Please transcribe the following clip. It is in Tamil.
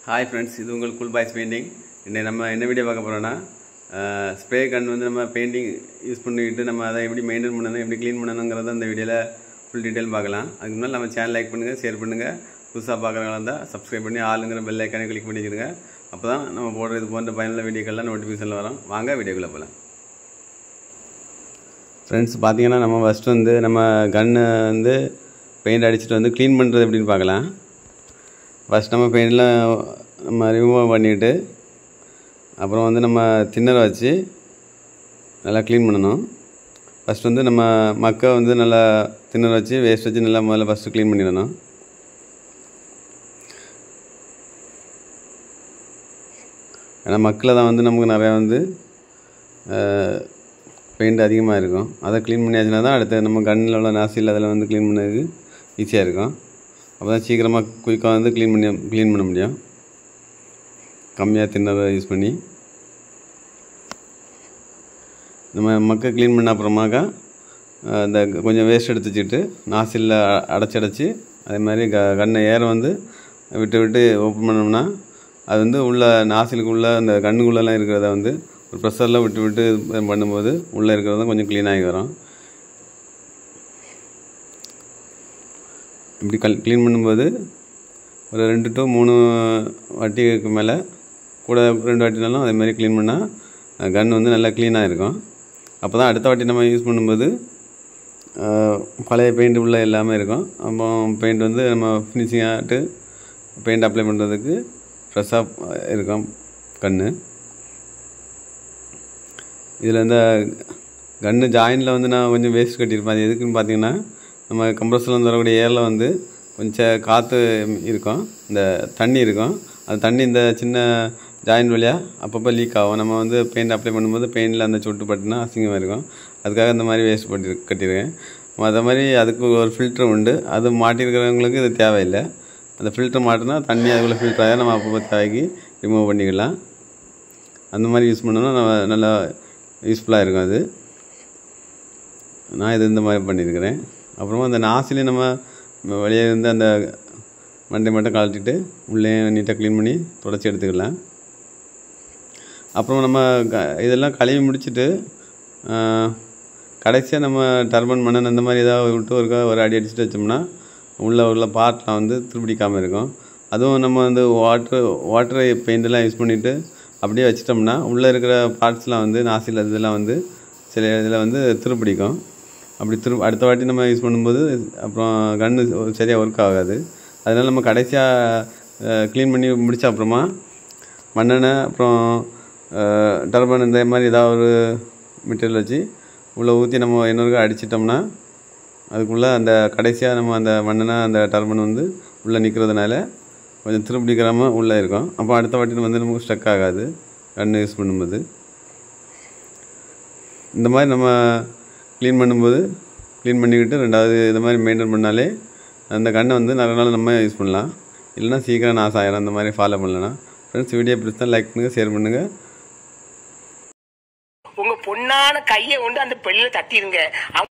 ஹாய் ஃப்ரெண்ட்ஸ் இது உங்கள் கூல் பாய்ஸ் பெயிண்டிங் இன்னைக்கு நம்ம என்ன வீடியோ பார்க்க போகிறோன்னா ஸ்ப்ரே கன் வந்து நம்ம பெயிண்டிங் யூஸ் பண்ணிக்கிட்டு நம்ம அதை எப்படி மெயின்டைன் பண்ணணும் எப்படி க்ளீன் பண்ணணுங்கிறத அந்த வீடியோவில் ஃபுல் டீட்டெயில் பார்க்கலாம் அதுக்கு முன்னாடி நம்ம சேனல் லைக் பண்ணுங்கள் ஷேர் பண்ணுங்கள் புதுசாக பார்க்குறவங்களா இருந்தால் சப்ஸ்கிரைப் பண்ணி ஆளுங்கிற பெல் ஐக்கானே கிளிக் பண்ணிக்கிறங்க அப்போ தான் நம்ம போடுற இது போன்ற பயனுள்ள வீடியோக்கள்லாம் நோட்டிஃபிகேஷனில் வரும் வாங்க வீடியோக்குள்ளே போகலாம் ஃப்ரெண்ட்ஸ் பார்த்தீங்கன்னா நம்ம ஃபஸ்ட்டு வந்து நம்ம கன்னு வந்து பெயிண்ட் அடிச்சுட்டு வந்து க்ளீன் பண்ணுறது எப்படின்னு பார்க்கலாம் ஃபஸ்ட் நம்ம பெயிண்ட்லாம் நம்ம ரிமூவ் பண்ணிவிட்டு அப்புறம் வந்து நம்ம தின்னரை வச்சு நல்லா க்ளீன் பண்ணணும் ஃபஸ்ட் வந்து நம்ம மக்கை வந்து நல்லா தின்னரை வச்சு வேஸ்ட் வச்சு நல்லா முதல்ல ஃபஸ்ட்டு க்ளீன் பண்ணிடணும் ஏன்னா மக்கில் தான் வந்து நமக்கு நிறையா வந்து பெயிண்ட் அதிகமாக இருக்கும் அதை க்ளீன் பண்ணியாச்சுன்னா தான் அடுத்து நம்ம கண்ணில் உள்ள நாசில் அதில் வந்து க்ளீன் பண்ணதுக்கு ஈஸியாக இருக்கும் அப்போ தான் சீக்கிரமாக குயிக்காக வந்து க்ளீன் பண்ணி க்ளீன் பண்ண முடியும் கம்மியாக தின்னதை யூஸ் பண்ணி நம்ம மக்கை க்ளீன் பண்ண அப்புறமாக்கா இந்த கொஞ்சம் வேஸ்ட் எடுத்து வச்சுக்கிட்டு நாசிலில் அடைச்சி அடைச்சி அதே மாதிரி க கண்ணை ஏற வந்து விட்டு விட்டு ஓப்பன் பண்ணோம்னா அது வந்து உள்ள நாசிலுக்குள்ளே அந்த கண்ணுக்குள்ளெல்லாம் இருக்கிறத வந்து ஒரு ப்ரெஷரில் விட்டு விட்டு பண்ணும்போது உள்ளே இருக்கிறது கொஞ்சம் க்ளீனாகி வரும் இப்படி கல் க்ளீன் பண்ணும்போது ஒரு ரெண்டு டு மூணு வாட்டிக்கு மேலே கூட ரெண்டு வாட்டினாலும் அதே மாதிரி க்ளீன் பண்ணால் கன் வந்து நல்லா க்ளீனாக இருக்கும் அப்போ தான் அடுத்த வாட்டி நம்ம யூஸ் பண்ணும்போது பழைய பெயிண்ட் உள்ள எல்லாமே இருக்கும் அப்போ பெயிண்ட் வந்து நம்ம ஃபினிஷிங்காகிட்டு பெயிண்ட் அப்ளை பண்ணுறதுக்கு ஃப்ரெஷ்ஷாக இருக்கும் கண் இதில் இந்த கன்று ஜாயினில் வந்து நான் கொஞ்சம் வேஸ்ட் கட்டியிருப்பேன் அது எதுக்குன்னு பார்த்தீங்கன்னா நம்ம கம்ப்ரஸரில் வரக்கூடிய ஏரில் வந்து கொஞ்சம் காற்று இருக்கும் இந்த தண்ணி இருக்கும் அந்த தண்ணி இந்த சின்ன ஜாயின் வழியாக அப்பப்போ லீக் ஆகும் நம்ம வந்து பெயிண்ட் அப்ளை பண்ணும்போது பெயிண்டில் அந்த சொட்டு பட்டுனா அசிங்கமாக இருக்கும் அதுக்காக இந்த மாதிரி வேஸ்ட் பண்ணி கட்டியிருக்கேன் அதே மாதிரி அதுக்கு ஒரு ஃபில்ட்ரு உண்டு அது மாட்டியிருக்கிறவங்களுக்கு இது தேவையில்லை அந்த ஃபில்ட்ரு மாட்டினா தண்ணி அதுக்குள்ளே ஃபில்டர் ஆகி நம்ம அப்பப்போ தேவைக்கு ரிமூவ் பண்ணிக்கலாம் அந்த மாதிரி யூஸ் பண்ணோன்னா நம்ம நல்லா யூஸ்ஃபுல்லாக இருக்கும் அது நான் இது இந்த மாதிரி பண்ணியிருக்கிறேன் அப்புறமா அந்த நாசிலையும் நம்ம வெளியே இருந்து அந்த மண்டை மட்டும் கழட்டிட்டு உள்ளே நீட்டாக க்ளீன் பண்ணி தொடச்சி எடுத்துக்கலாம் அப்புறம் நம்ம க இதெல்லாம் கழுவி முடிச்சுட்டு கடைசியாக நம்ம டர்பன் மண்ணன் அந்த மாதிரி ஏதாவது விட்டு ஒரு ஒரு அடி அடிச்சுட்டு வச்சோம்னா உள்ளே உள்ள பார்ட்லாம் வந்து துருப்பிடிக்காமல் இருக்கும் அதுவும் நம்ம வந்து வாட்ரு வாட்டர் பெயிண்டெல்லாம் யூஸ் பண்ணிவிட்டு அப்படியே வச்சிட்டோம்னா உள்ளே இருக்கிற பார்ட்ஸ்லாம் வந்து நாசில் இதெல்லாம் வந்து சில இதில் வந்து துருப்பிடிக்கும் அப்படி திரு அடுத்த வாட்டி நம்ம யூஸ் பண்ணும்போது அப்புறம் கன்று சரியாக ஒர்க் ஆகாது அதனால் நம்ம கடைசியாக க்ளீன் பண்ணி முடித்த அப்புறமா மண்ணெண்ணெய் அப்புறம் டர்பன் இந்த மாதிரி ஏதாவது ஒரு மெட்டீரியல் வச்சு உள்ளே ஊற்றி நம்ம இன்னொரு அடிச்சிட்டோம்னா அதுக்குள்ளே அந்த கடைசியாக நம்ம அந்த மண்ணெண்ணெய் அந்த டர்பன் வந்து உள்ளே நிற்கிறதுனால கொஞ்சம் திருப்பிடிக்கிறாமல் உள்ளே இருக்கும் அப்போ அடுத்த வாட்டி வந்து நமக்கு ஸ்டக் ஆகாது கன்று யூஸ் பண்ணும்போது இந்த மாதிரி நம்ம க்ளீன் பண்ணும்போது க்ளீன் பண்ணிக்கிட்டு ரெண்டாவது இது மாதிரி மெயின்டைன் பண்ணாலே அந்த கண்ணை வந்து நிறைய நாள் நம்ம யூஸ் பண்ணலாம் இல்லைனா சீக்கிரம் நாசம் ஆயிரும் அந்த மாதிரி ஃபாலோ பண்ணலன்னா ஃப்ரெண்ட்ஸ் வீடியோ பிடிச்சா லைக் பண்ணுங்கள் ஷேர் பண்ணுங்கள் உங்க பொண்ணான கையை கொண்டு அந்த பெண்ணில தட்டிடுங்க